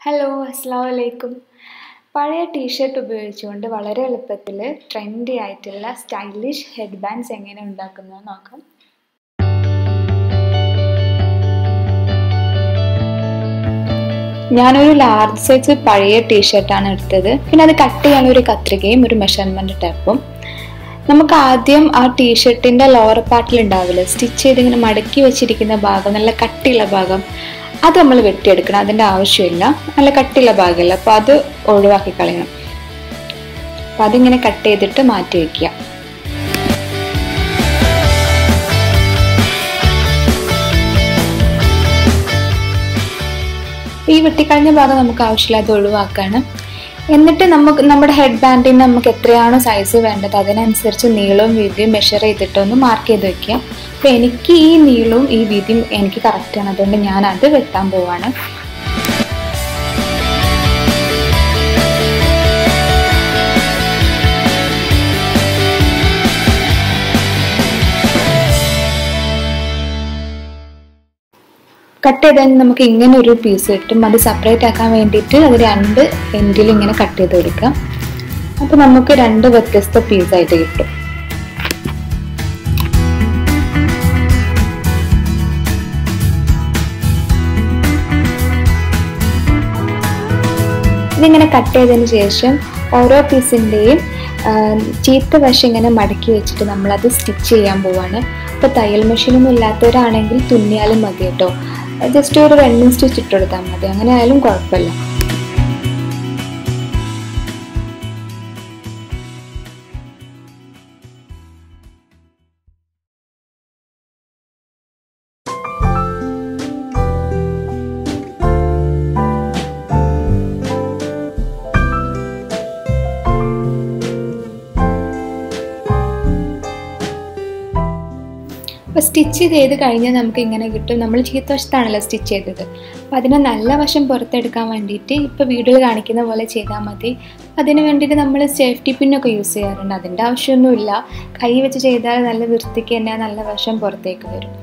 hello അസ്സാം വലൈക്കും പഴയ ടീഷർട്ട് ഉപയോഗിച്ചുകൊണ്ട് വളരെ എളുപ്പത്തിൽ ട്രെൻഡി ആയിട്ടുള്ള സ്റ്റൈലിഷ് ഹെഡ് ബാൻഡ്സ് എങ്ങനെ ഉണ്ടാക്കുന്നത് നോക്കാം ഞാനൊരു ലാർജ് സൈസ് പഴയ ടീഷർട്ടാണ് എടുത്തത് പിന്നെ അത് കട്ട് ചെയ്യാൻ ഒരു കത്രികയും ഒരു മെഷർമെൻറ്റ് ടേപ്പും നമുക്ക് ആദ്യം ആ ടീഷർട്ടിൻ്റെ ലോവർ പാർട്ടിൽ ഉണ്ടാവില്ല സ്റ്റിച്ച് ചെയ്ത് ഇങ്ങനെ മടക്കി വെച്ചിരിക്കുന്ന ഭാഗം നല്ല കട്ടിയുള്ള ഭാഗം അത് നമ്മൾ വെട്ടിയെടുക്കണം അതിൻ്റെ ആവശ്യമില്ല നല്ല കട്ടിയുള്ള ഭാഗമല്ല അപ്പോൾ അത് ഒഴിവാക്കി കളയണം അപ്പം അതിങ്ങനെ കട്ട് ചെയ്തിട്ട് മാറ്റി വയ്ക്കുക ഈ വെട്ടിക്കളഞ്ഞ ഭാഗം നമുക്ക് ആവശ്യമില്ലാതെ ഒഴിവാക്കാണ് എന്നിട്ട് നമുക്ക് നമ്മുടെ ഹെഡ് ബാൻഡിന് നമുക്ക് എത്രയാണോ സൈസ് വേണ്ടത് അതിനനുസരിച്ച് നീളവും വീതിയും മെഷർ ചെയ്തിട്ടൊന്ന് മാർക്ക് ചെയ്ത് വെക്കുക അപ്പോൾ എനിക്ക് ഈ നീളവും ഈ വീതിയും എനിക്ക് കറക്റ്റാണ് അതുകൊണ്ട് ഞാൻ അത് വെട്ടാൻ പോവാണ് കട്ട് ചെയ്താൽ നമുക്ക് ഇങ്ങനെ ഒരു പീസ് കിട്ടും അത് സെപ്പറേറ്റ് ആക്കാൻ വേണ്ടിയിട്ട് അത് രണ്ട് എൻഡിൽ ഇങ്ങനെ കട്ട് ചെയ്ത് കൊടുക്കാം അപ്പോൾ നമുക്ക് രണ്ട് വ്യത്യസ്ത പീസായിട്ട് കിട്ടും ഇതിങ്ങനെ കട്ട് ചെയ്തതിന് ശേഷം ഓരോ പീസിൻ്റെയും ചീത്ത വശം ഇങ്ങനെ മടക്കി വെച്ചിട്ട് നമ്മളത് സ്റ്റിച്ച് ചെയ്യാൻ പോവാണ് ഇപ്പോൾ തയ്യൽ മെഷീനൊന്നും ഇല്ലാത്തവരാണെങ്കിൽ തുന്നിയാലും മതി കേട്ടോ ജസ്റ്റ് ഒരു റണ്ണിങ് സ്റ്റിച്ച് ഇട്ട് കൊടുത്താൽ മതി അങ്ങനെ ആയാലും കുഴപ്പമില്ല അപ്പോൾ സ്റ്റിച്ച് ചെയ്ത് കഴിഞ്ഞാൽ നമുക്ക് ഇങ്ങനെ കിട്ടും നമ്മൾ ചീത്ത വശത്താണല്ലോ സ്റ്റിച്ച് ചെയ്തത് അപ്പോൾ അതിനെ നല്ല വശം പുറത്തെടുക്കാൻ വേണ്ടിയിട്ട് ഇപ്പോൾ വീഡിയോയിൽ കാണിക്കുന്ന പോലെ ചെയ്താൽ മതി അതിന് വേണ്ടിയിട്ട് നമ്മൾ സേഫ്റ്റി പിന്നൊക്കെ യൂസ് ചെയ്യാറുണ്ട് അതിൻ്റെ ആവശ്യമൊന്നുമില്ല കൈ വെച്ച് ചെയ്താൽ നല്ല വൃത്തിക്ക് തന്നെ നല്ല വശം പുറത്തേക്ക് വരും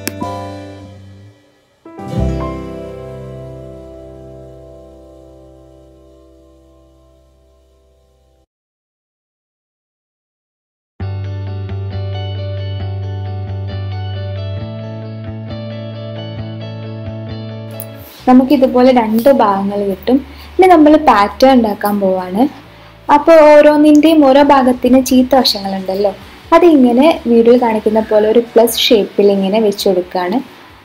നമുക്ക് ഇതുപോലെ രണ്ട് ഭാഗങ്ങൾ കിട്ടും ഇനി നമ്മൾ പാറ്റേൺ ഉണ്ടാക്കാൻ പോവാണ് അപ്പോൾ ഓരോന്നിൻ്റെയും ഓരോ ഭാഗത്തിന് ചീത്ത വശങ്ങളുണ്ടല്ലോ അതിങ്ങനെ വീഡിയോയിൽ കാണിക്കുന്ന പോലെ ഒരു പ്ലസ് ഷേപ്പിൽ ഇങ്ങനെ വെച്ച് കൊടുക്കുകയാണ്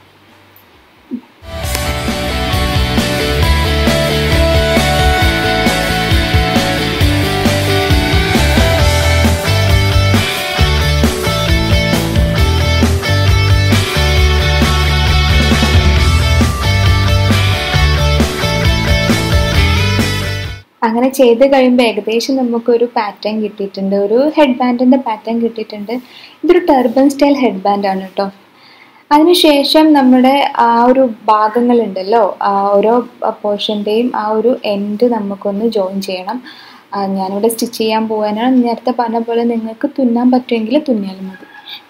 അങ്ങനെ ചെയ്ത് കഴിയുമ്പോൾ ഏകദേശം നമുക്കൊരു പാറ്റേൺ കിട്ടിയിട്ടുണ്ട് ഒരു ഹെഡ് ബാൻഡിൻ്റെ പാറ്റേൺ കിട്ടിയിട്ടുണ്ട് ഇതൊരു ടർബൻ സ്റ്റൈൽ ഹെഡ് ബാൻഡാണ് കേട്ടോ അതിനുശേഷം നമ്മുടെ ആ ഒരു ഭാഗങ്ങളുണ്ടല്ലോ ഓരോ പോർഷൻ്റെയും ആ ഒരു എൻഡ് നമുക്കൊന്ന് ജോയിൻ ചെയ്യണം ഞാനിവിടെ സ്റ്റിച്ച് ചെയ്യാൻ പോകാനാണ് നേരത്തെ പറഞ്ഞ പോലെ നിങ്ങൾക്ക് തുന്നാൻ പറ്റുമെങ്കിൽ തുന്നിയാലും മതി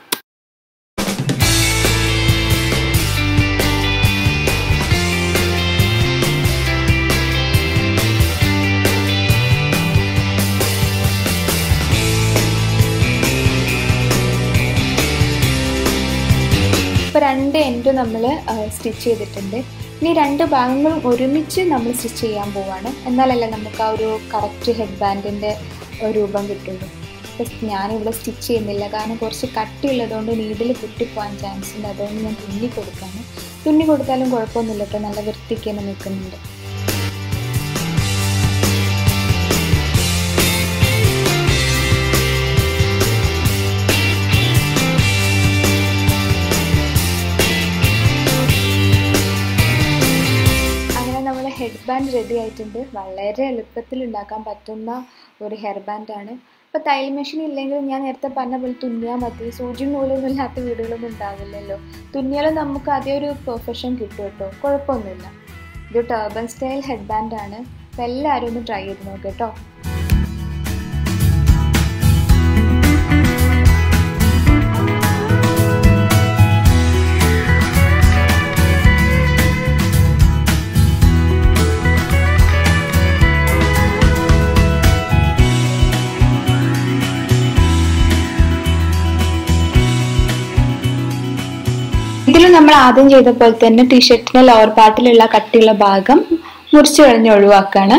ഇപ്പോൾ രണ്ട് എൻഡും നമ്മൾ സ്റ്റിച്ച് ചെയ്തിട്ടുണ്ട് ഇനി രണ്ട് ഭാഗങ്ങളും ഒരുമിച്ച് നമ്മൾ സ്റ്റിച്ച് ചെയ്യാൻ പോവാണ് എന്നാലല്ലേ നമുക്ക് ആ ഒരു കറക്റ്റ് ഹെഡ് ബാൻഡിൻ്റെ രൂപം കിട്ടുള്ളൂ അപ്പോൾ ഞാനിവിടെ സ്റ്റിച്ച് ചെയ്യുന്നില്ല കാരണം കുറച്ച് കട്ടിയുള്ളതുകൊണ്ട് നീഡിൽ പൊട്ടിപ്പോകാൻ ചാൻസ് ഉണ്ട് അതുകൊണ്ട് ഞാൻ തുന്നി കൊടുക്കാണ് തുന്നി കൊടുത്താലും കുഴപ്പമൊന്നുമില്ല കേട്ടോ നല്ല വൃത്തിക്ക് തന്നെ നിൽക്കുന്നുണ്ട് ഹെഡ് ബാൻഡ് റെഡി ആയിട്ടുണ്ട് വളരെ എളുപ്പത്തിൽ ഉണ്ടാക്കാൻ പറ്റുന്ന ഒരു ഹെയർ ബാൻഡാണ് ഇപ്പോൾ തയ്യൽ മെഷീൻ ഇല്ലെങ്കിൽ ഞാൻ നേരത്തെ പറഞ്ഞ പോലെ തുന്നിയാൽ മതി സൂചി നൂലൊന്നും ഇല്ലാത്ത വീടുകളൊന്നും ഉണ്ടാവില്ലല്ലോ തുന്നിയാലും നമുക്ക് അതേ ഒരു പെർഫെക്ഷൻ കിട്ടും കേട്ടോ കുഴപ്പമൊന്നുമില്ല ഇത് ടർബൻ സ്റ്റൈൽ ഹെഡ് ബാൻഡാണ് അപ്പോൾ എല്ലാവരും ഒന്ന് ട്രൈ ചെയ്ത് നോക്കാം കേട്ടോ ഇതിൽ നമ്മൾ ആദ്യം ചെയ്ത പോലെ തന്നെ ടീഷർട്ടിന്റെ ലോവർ പാർട്ടിലുള്ള കട്ടിയുള്ള ഭാഗം മുറിച്ച് കളഞ്ഞ് ഒഴിവാക്കാണ്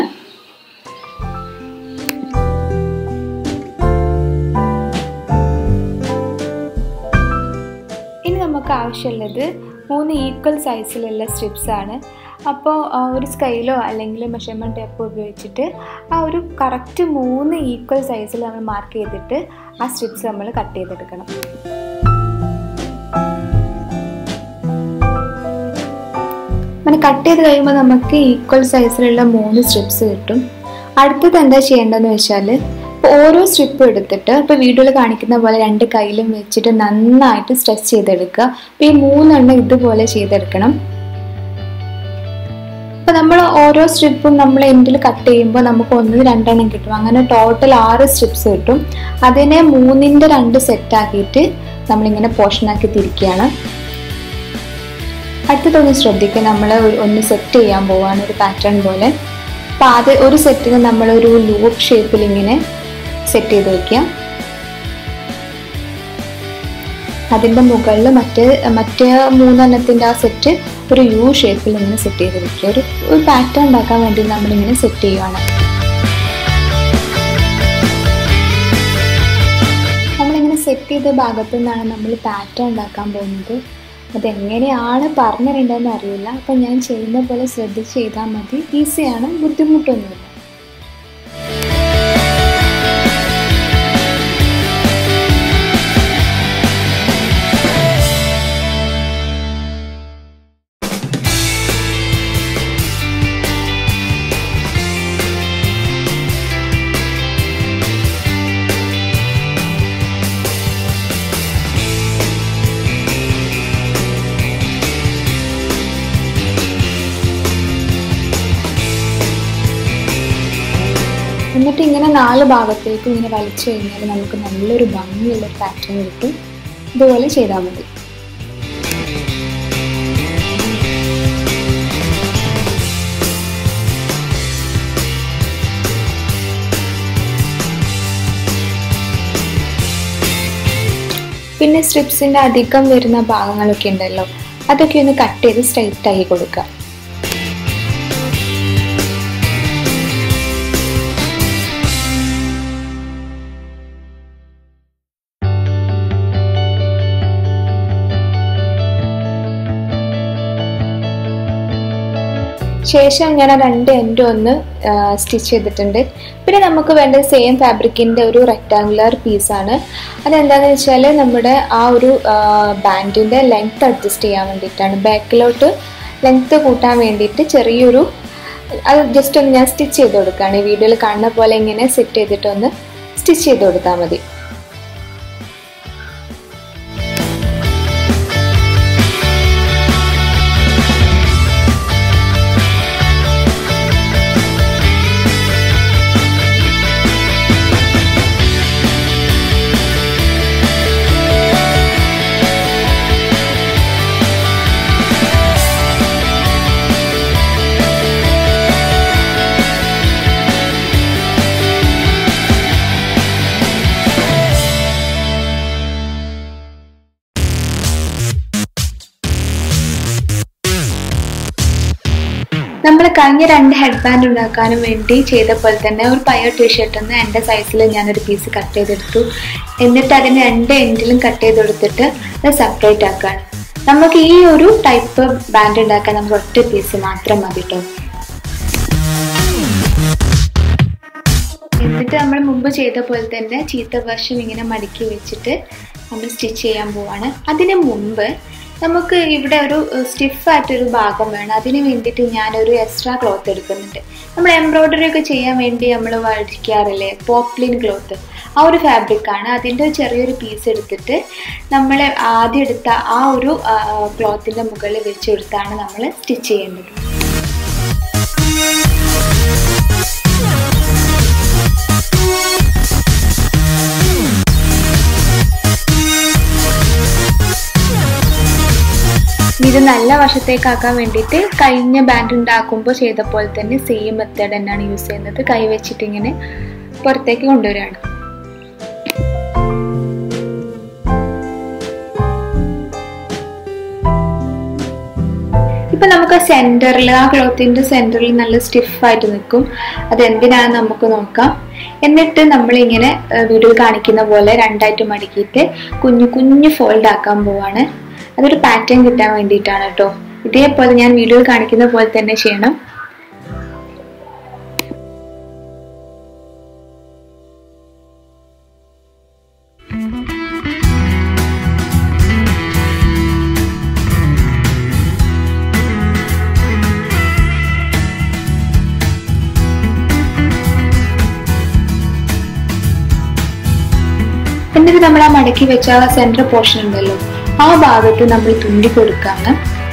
ഇനി നമുക്ക് ആവശ്യമുള്ളത് മൂന്ന് ഈക്വൽ സൈസിലുള്ള സ്ട്രിപ്സ് ആണ് അപ്പോൾ ഒരു സ്കെയിലോ അല്ലെങ്കിൽ മെഷർമെൻറ്റ് ടേപ്പോ ഉപയോഗിച്ചിട്ട് ആ ഒരു കറക്റ്റ് മൂന്ന് ഈക്വൽ സൈസിൽ നമ്മൾ മാർക്ക് ചെയ്തിട്ട് ആ സ്ട്രിപ്സ് നമ്മൾ കട്ട് ചെയ്തെടുക്കണം അങ്ങനെ കട്ട് ചെയ്ത് കഴിയുമ്പോൾ നമുക്ക് ഈക്വൽ സൈസിലുള്ള മൂന്ന് സ്ട്രിപ്സ് കിട്ടും അടുത്തത് എന്താ ചെയ്യേണ്ടതെന്ന് വെച്ചാൽ ഓരോ സ്ട്രിപ്പ് എടുത്തിട്ട് ഇപ്പോൾ വീഡിയോയിൽ കാണിക്കുന്ന പോലെ രണ്ട് കയ്യിലും വെച്ചിട്ട് നന്നായിട്ട് സ്ട്രെച്ച് ചെയ്തെടുക്കുക അപ്പോൾ ഈ മൂന്നെണ്ണം ഇതുപോലെ ചെയ്തെടുക്കണം അപ്പോൾ നമ്മൾ ഓരോ സ്ട്രിപ്പും നമ്മൾ എൻഡിൽ കട്ട് ചെയ്യുമ്പോൾ നമുക്ക് ഒന്ന് രണ്ടെണ്ണം കിട്ടും അങ്ങനെ ടോട്ടൽ ആറ് സ്ട്രിപ്സ് കിട്ടും അതിനെ മൂന്നിൻ്റെ രണ്ട് സെറ്റ് ആക്കിയിട്ട് നമ്മളിങ്ങനെ പോർഷനാക്കി തിരിക്കുകയാണ് അടുത്തതൊന്ന് ശ്രദ്ധിക്കുക നമ്മൾ ഒന്ന് സെറ്റ് ചെയ്യാൻ പോവാണ് ഒരു പാറ്റേൺ പോലെ അപ്പോൾ ആദ്യം ഒരു സെറ്റിന് നമ്മളൊരു ലൂപ്പ് ഷേപ്പിൽ ഇങ്ങനെ സെറ്റ് ചെയ്ത് വെക്കുക അതിൻ്റെ മുകളിൽ മറ്റേ മറ്റേ മൂന്നെണ്ണത്തിൻ്റെ ആ സെറ്റ് ഒരു യു ഷേപ്പിൽ ഇങ്ങനെ സെറ്റ് ചെയ്ത് വെക്കുക ഒരു ഒരു പാറ്റേൺ ഉണ്ടാക്കാൻ വേണ്ടി നമ്മളിങ്ങനെ സെറ്റ് ചെയ്യുവാണ് നമ്മളിങ്ങനെ സെറ്റ് ചെയ്ത ഭാഗത്തു നിന്നാണ് നമ്മൾ പാറ്റേൺ ഉണ്ടാക്കാൻ പോകുന്നത് അതെങ്ങനെയാണ് പറഞ്ഞിട്ടുണ്ടെന്ന് അറിയില്ല അപ്പം ഞാൻ ചെയ്യുന്ന പോലെ ശ്രദ്ധിച്ച് ചെയ്താൽ മതി ഈസിയാണ് ബുദ്ധിമുട്ടൊന്നുമില്ല എന്നിട്ട് ഇങ്ങനെ നാല് ഭാഗത്തേക്ക് ഇങ്ങനെ വലിച്ചു കഴിഞ്ഞാൽ നമുക്ക് നല്ലൊരു ഭംഗിയുള്ള ഒരു പാറ്റേൺ കിട്ടും ഇതുപോലെ ചെയ്താൽ മതി പിന്നെ സ്ട്രിപ്സിൻ്റെ അധികം വരുന്ന ഭാഗങ്ങളൊക്കെ ഉണ്ടല്ലോ അതൊക്കെ ഒന്ന് കട്ട് ചെയ്ത് സ്ട്രൈറ്റ് ആക്കി കൊടുക്കുക ശേഷം ഞാൻ ആ രണ്ട് എൻഡും ഒന്ന് സ്റ്റിച്ച് ചെയ്തിട്ടുണ്ട് പിന്നെ നമുക്ക് വേണ്ടത് സെയിം ഫാബ്രിക്കിൻ്റെ ഒരു റെക്റ്റാങ്കുലർ പീസാണ് അതെന്താണെന്ന് വെച്ചാൽ നമ്മുടെ ആ ഒരു ബാൻഡിൻ്റെ ലെങ്ത് അഡ്ജസ്റ്റ് ചെയ്യാൻ വേണ്ടിയിട്ടാണ് ബാക്കിലോട്ട് ലെങ്ത് കൂട്ടാൻ വേണ്ടിയിട്ട് ചെറിയൊരു അത് ജസ്റ്റ് ഒന്ന് ഞാൻ സ്റ്റിച്ച് ചെയ്ത് കൊടുക്കുകയാണ് ഈ വീഡിയോയിൽ കാണുന്ന പോലെ ഇങ്ങനെ സെറ്റ് ചെയ്തിട്ടൊന്ന് സ്റ്റിച്ച് ചെയ്ത് കൊടുത്താൽ മതി നമ്മൾ കഴിഞ്ഞ രണ്ട് ഹെഡ് ബാൻഡ് ഉണ്ടാക്കാനും വേണ്ടി ചെയ്ത പോലെ തന്നെ ഒരു പയോ ടീഷർട്ടിൽ നിന്ന് എൻ്റെ സൈസിൽ ഞാനൊരു പീസ് കട്ട് ചെയ്തെടുത്തു എന്നിട്ട് അതിന് രണ്ട് എൻഡിലും കട്ട് ചെയ്തെടുത്തിട്ട് അത് സെപ്പറേറ്റ് ആക്കുകയാണ് നമുക്ക് ഈ ഒരു ടൈപ്പ് ബാൻഡ് ഉണ്ടാക്കാൻ നമുക്ക് ഒറ്റ പീസ് മാത്രം മതി കേട്ടോ എന്നിട്ട് നമ്മൾ മുമ്പ് ചെയ്ത പോലെ തന്നെ ചീത്ത വശം ഇങ്ങനെ മടക്കി വെച്ചിട്ട് നമ്മൾ സ്റ്റിച്ച് ചെയ്യാൻ പോവാണ് അതിന് മുമ്പ് നമുക്ക് ഇവിടെ ഒരു സ്റ്റിഫായിട്ടൊരു ഭാഗം വേണം അതിന് വേണ്ടിയിട്ട് ഞാനൊരു എക്സ്ട്രാ ക്ലോത്ത് എടുക്കുന്നുണ്ട് നമ്മൾ എംബ്രോയ്ഡറി ഒക്കെ ചെയ്യാൻ വേണ്ടി നമ്മൾ വടിക്കാറില്ലേ പോപ്ലിൻ ക്ലോത്ത് ആ ഒരു ഫാബ്രിക്കാണ് അതിൻ്റെ ചെറിയൊരു പീസ് എടുത്തിട്ട് നമ്മൾ ആദ്യം എടുത്ത ആ ഒരു ക്ലോത്തിൻ്റെ മുകളിൽ വെച്ചെടുത്താണ് നമ്മൾ സ്റ്റിച്ച് ചെയ്യേണ്ടത് ഇത് നല്ല വശത്തേക്കാക്കാൻ വേണ്ടിയിട്ട് കഴിഞ്ഞ ബാൻഡ് ഉണ്ടാക്കുമ്പോൾ ചെയ്ത പോലെ തന്നെ സെയിം മെത്തേഡ് തന്നെയാണ് യൂസ് ചെയ്യുന്നത് കൈ വെച്ചിട്ട് ഇങ്ങനെ പുറത്തേക്ക് കൊണ്ടുവരികയാണ് നമുക്ക് സെന്ററിൽ ആ ക്ലോത്തിന്റെ സെന്ററിൽ നല്ല സ്റ്റിഫായിട്ട് നിൽക്കും അതെന്തിനാണെന്ന് നമുക്ക് നോക്കാം എന്നിട്ട് നമ്മളിങ്ങനെ വീഡിയോയിൽ കാണിക്കുന്ന പോലെ രണ്ടായിട്ട് മടക്കിയിട്ട് കുഞ്ഞു കുഞ്ഞു ഫോൾഡ് ആക്കാൻ പോവാണ് അതൊരു പാറ്റേൺ കിട്ടാൻ വേണ്ടിയിട്ടാണ് കേട്ടോ ഇതേപോലെ ഞാൻ വീഡിയോയിൽ കാണിക്കുന്ന പോലെ തന്നെ ചെയ്യണം എന്നിട്ട് നമ്മൾ ആ മടക്കി വെച്ച ആ സെന്റർ പോർഷൻ ഉണ്ടല്ലോ ആ ഭാഗത്ത് നമ്മൾ തുണ്ടി കൊടുക്കാണ്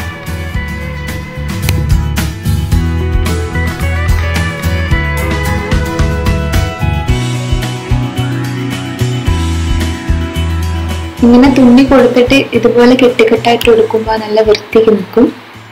ഇങ്ങനെ തുന്നി കൊടുത്തിട്ട് ഇതുപോലെ കെട്ടിക്കെട്ടായിട്ട് കൊടുക്കുമ്പോൾ നല്ല വൃത്തിക്ക് നിൽക്കും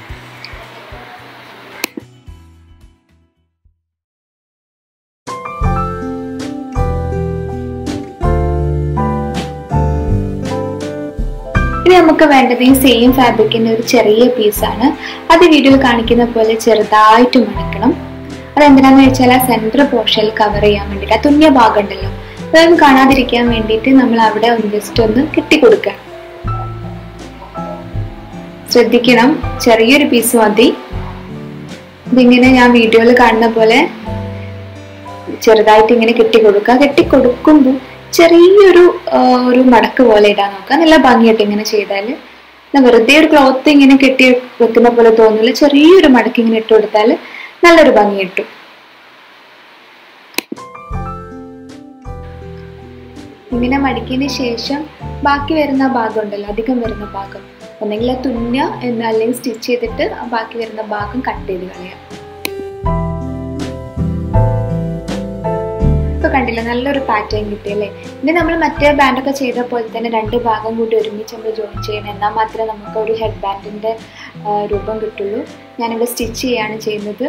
ഇനി നമുക്ക് വേണ്ടത് ഈ സെയിം ഫാബ്രിക്കിന്റെ ഒരു ചെറിയ പീസാണ് അത് വീഡിയോയിൽ കാണിക്കുന്ന പോലെ ചെറുതായിട്ട് മടക്കണം അതെന്തിനാന്ന് വെച്ചാൽ ആ സെന്റർ പോർഷനിൽ കവർ ചെയ്യാൻ വേണ്ടിയിട്ട് ആ തുന്നിയ ഭാഗം ഉണ്ടല്ലോ അതൊന്നും കാണാതിരിക്കാൻ വേണ്ടിയിട്ട് നമ്മൾ അവിടെ ഒന്ന് ജസ്റ്റ് ഒന്ന് കെട്ടിക്കൊടുക്കുക ശ്രദ്ധിക്കണം ചെറിയൊരു പീസ് മതി ഇതിങ്ങനെ ഞാൻ വീഡിയോയിൽ കാണുന്ന പോലെ ചെറുതായിട്ട് ഇങ്ങനെ കെട്ടിക്കൊടുക്കുക കെട്ടിക്കൊടുക്കുമ്പോൾ ചെറിയൊരു ഒരു മടക്ക് പോലെ ഇടാൻ നോക്കുക നല്ല ഭംഗിയായിട്ട് ഇങ്ങനെ ചെയ്താൽ വെറുതെ ഒരു ക്ലോത്ത് ഇങ്ങനെ കെട്ടി വെക്കുന്ന പോലെ തോന്നില്ല ചെറിയൊരു മടക്ക് ഇങ്ങനെ ഇട്ട് കൊടുത്താൽ നല്ലൊരു ഭംഗി കിട്ടും ഇങ്ങനെ മടക്കിയതിന് ശേഷം ബാക്കി വരുന്ന ഭാഗം ഉണ്ടല്ലോ അധികം വരുന്ന ഭാഗം ഒന്നെങ്കിൽ തുന്ന എന്ന് അല്ലെങ്കിൽ സ്റ്റിച്ച് ചെയ്തിട്ട് ബാക്കി വരുന്ന ഭാഗം കട്ട് ചെയ്ത് കളയാം ഇപ്പൊ കണ്ടില്ല നല്ലൊരു പാറ്റേൺ കിട്ടിയല്ലേ ഇനി നമ്മൾ മറ്റേ ബാൻഡൊക്കെ ചെയ്ത പോലെ തന്നെ രണ്ട് ഭാഗം കൂടി ഒരുമിച്ച് നമ്മൾ ജോയിൻ ചെയ്യണം എന്നാൽ മാത്രമേ നമുക്ക് ഒരു ഹെഡ് ബാൻഡിന്റെ രൂപം കിട്ടുള്ളൂ ഞാനിവിടെ സ്റ്റിച്ച് ചെയ്യാണ് ചെയ്യുന്നത്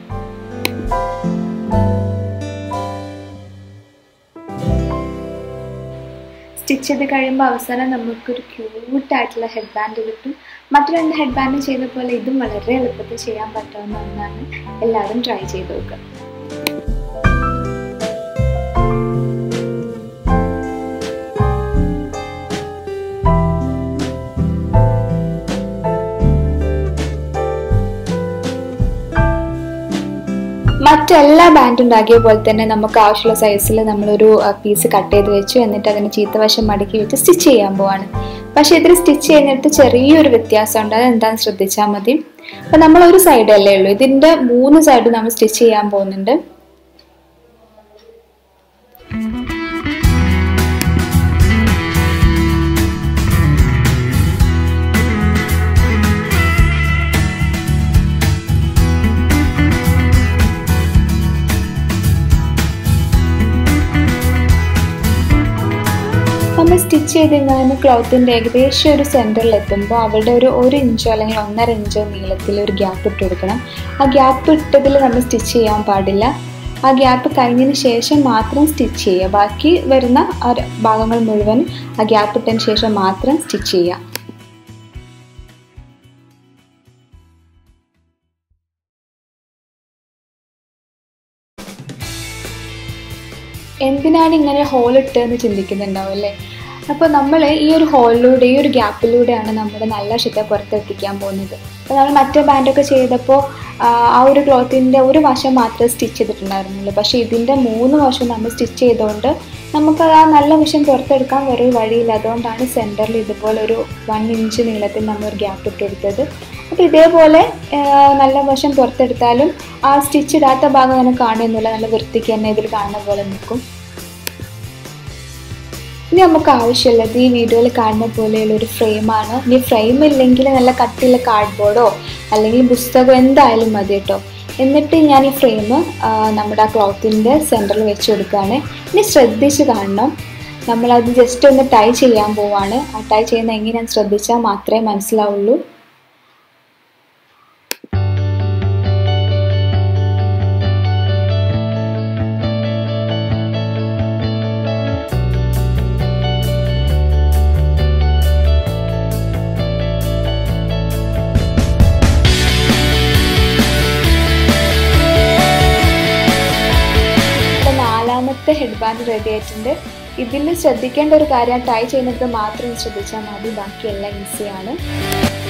സ്റ്റിച്ച് ചെയ്ത് കഴിയുമ്പോൾ അവസാനം നമുക്കൊരു ക്യൂട്ടായിട്ടുള്ള ഹെഡ് ബാൻഡ് കിട്ടും മറ്റു രണ്ട് ഹെഡ് ബാൻഡ് ചെയ്ത പോലെ ഇതും വളരെ എളുപ്പത്തിൽ ചെയ്യാൻ പറ്റാവുന്ന ഒന്നാണ് എല്ലാവരും ട്രൈ ചെയ്ത് നോക്കുക മറ്റെല്ലാ ബാൻഡ് ഉണ്ടാക്കിയ പോലെ തന്നെ നമുക്ക് ആവശ്യമുള്ള സൈസിൽ നമ്മളൊരു പീസ് കട്ട് ചെയ്ത് വെച്ചു എന്നിട്ട് അതിന് ചീത്തവശം മടക്കി വെച്ച് സ്റ്റിച്ച് ചെയ്യാൻ പോവാണ് പക്ഷെ ഇതിൽ സ്റ്റിച്ച് ചെയ്യുന്നിടത്ത് ചെറിയൊരു വ്യത്യാസമുണ്ട് അത് എന്താണെന്ന് ശ്രദ്ധിച്ചാൽ മതി അപ്പം നമ്മൾ ഒരു സൈഡ് അല്ലേ ഉള്ളൂ ഇതിൻ്റെ മൂന്ന് സൈഡ് നമ്മൾ സ്റ്റിച്ച് ചെയ്യാൻ പോകുന്നുണ്ട് നമ്മൾ സ്റ്റിച്ച് ചെയ്തിരുന്നതിന് ക്ലോത്തിൻ്റെ ഏകദേശം ഒരു സെൻറ്ററിൽ എത്തുമ്പോൾ അവിടെ ഒരു ഒരു ഇഞ്ചോ അല്ലെങ്കിൽ ഒന്നര ഇഞ്ചോ നീളത്തിൽ ഒരു ഗ്യാപ്പ് ഇട്ട് കൊടുക്കണം ആ ഗ്യാപ്പ് ഇട്ടതിൽ നമ്മൾ സ്റ്റിച്ച് ചെയ്യാൻ പാടില്ല ആ ഗ്യാപ്പ് കഴിഞ്ഞതിന് ശേഷം മാത്രം സ്റ്റിച്ച് ചെയ്യുക ബാക്കി വരുന്ന ആ ഭാഗങ്ങൾ മുഴുവൻ ആ ഗ്യാപ്പ് ഇട്ടതിന് ശേഷം മാത്രം സ്റ്റിച്ച് ചെയ്യുക എന്തിനാണ് ഇങ്ങനെ ഹോൾ ഇട്ടതെന്ന് ചിന്തിക്കുന്നുണ്ടാവും അല്ലേ അപ്പോൾ നമ്മൾ ഈ ഒരു ഹോളിലൂടെ ഈ ഒരു ഗ്യാപ്പിലൂടെയാണ് നമ്മുടെ നല്ല ഷിത്ത പുറത്തെത്തിക്കാൻ പോകുന്നത് അപ്പോൾ നമ്മൾ മറ്റേ ബാൻഡൊക്കെ ചെയ്തപ്പോൾ ആ ഒരു ക്ലോത്തിൻ്റെ ഒരു വശം മാത്രമേ സ്റ്റിച്ച് ചെയ്തിട്ടുണ്ടായിരുന്നുള്ളൂ പക്ഷേ ഇതിൻ്റെ മൂന്ന് വശം നമ്മൾ സ്റ്റിച്ച് ചെയ്തുകൊണ്ട് നമുക്ക് ആ നല്ല വശം പുറത്തെടുക്കാൻ വേറെ വഴിയില്ല അതുകൊണ്ടാണ് സെൻറ്ററിൽ ഇതുപോലെ ഒരു വൺ ഇഞ്ച് നീളത്തിൽ നമ്മൾ ഒരു ഗ്യാപ്പ് ഇട്ട് കൊടുത്തത് അപ്പോൾ ഇതേപോലെ നല്ല വശം പുറത്തെടുത്താലും ആ സ്റ്റിച്ച് ഇടാത്ത ഭാഗം അങ്ങനെ കാണുന്നില്ല നല്ല വൃത്തിക്ക് തന്നെ ഇതിൽ കാണുന്ന പോലെ നിൽക്കും ഇനി നമുക്ക് ആവശ്യമുള്ളത് ഈ വീഡിയോയിൽ കാണുന്ന പോലെയുള്ള ഒരു ഫ്രെയിമാണ് ഇനി ഫ്രെയിം ഇല്ലെങ്കിൽ നല്ല കട്ടിയുള്ള കാർഡ്ബോർഡോ അല്ലെങ്കിൽ പുസ്തകം എന്തായാലും മതി കേട്ടോ എന്നിട്ട് ഞാൻ ഈ ഫ്രെയിം നമ്മുടെ ആ ക്ലോത്തിൻ്റെ സെൻറ്ററിൽ വെച്ച് കൊടുക്കുകയാണ് ഇനി ശ്രദ്ധിച്ച് കാണണം നമ്മളത് ജസ്റ്റ് ഒന്ന് ടൈ ചെയ്യാൻ പോവാണ് ആ ടൈ ചെയ്യുന്ന എങ്ങനെയാണെന്ന് ശ്രദ്ധിച്ചാൽ മാത്രമേ മനസ്സിലാവുള്ളൂ ഹെഡ് ബാൻഡ് റെഡി ആയിട്ടുണ്ട് ഇതിൽ ശ്രദ്ധിക്കേണ്ട ഒരു കാര്യം ടൈ ചെയ്യുന്നത് മാത്രം ശ്രദ്ധിച്ചാൽ മതി ബാക്കിയെല്ലാം ഈസിയാണ്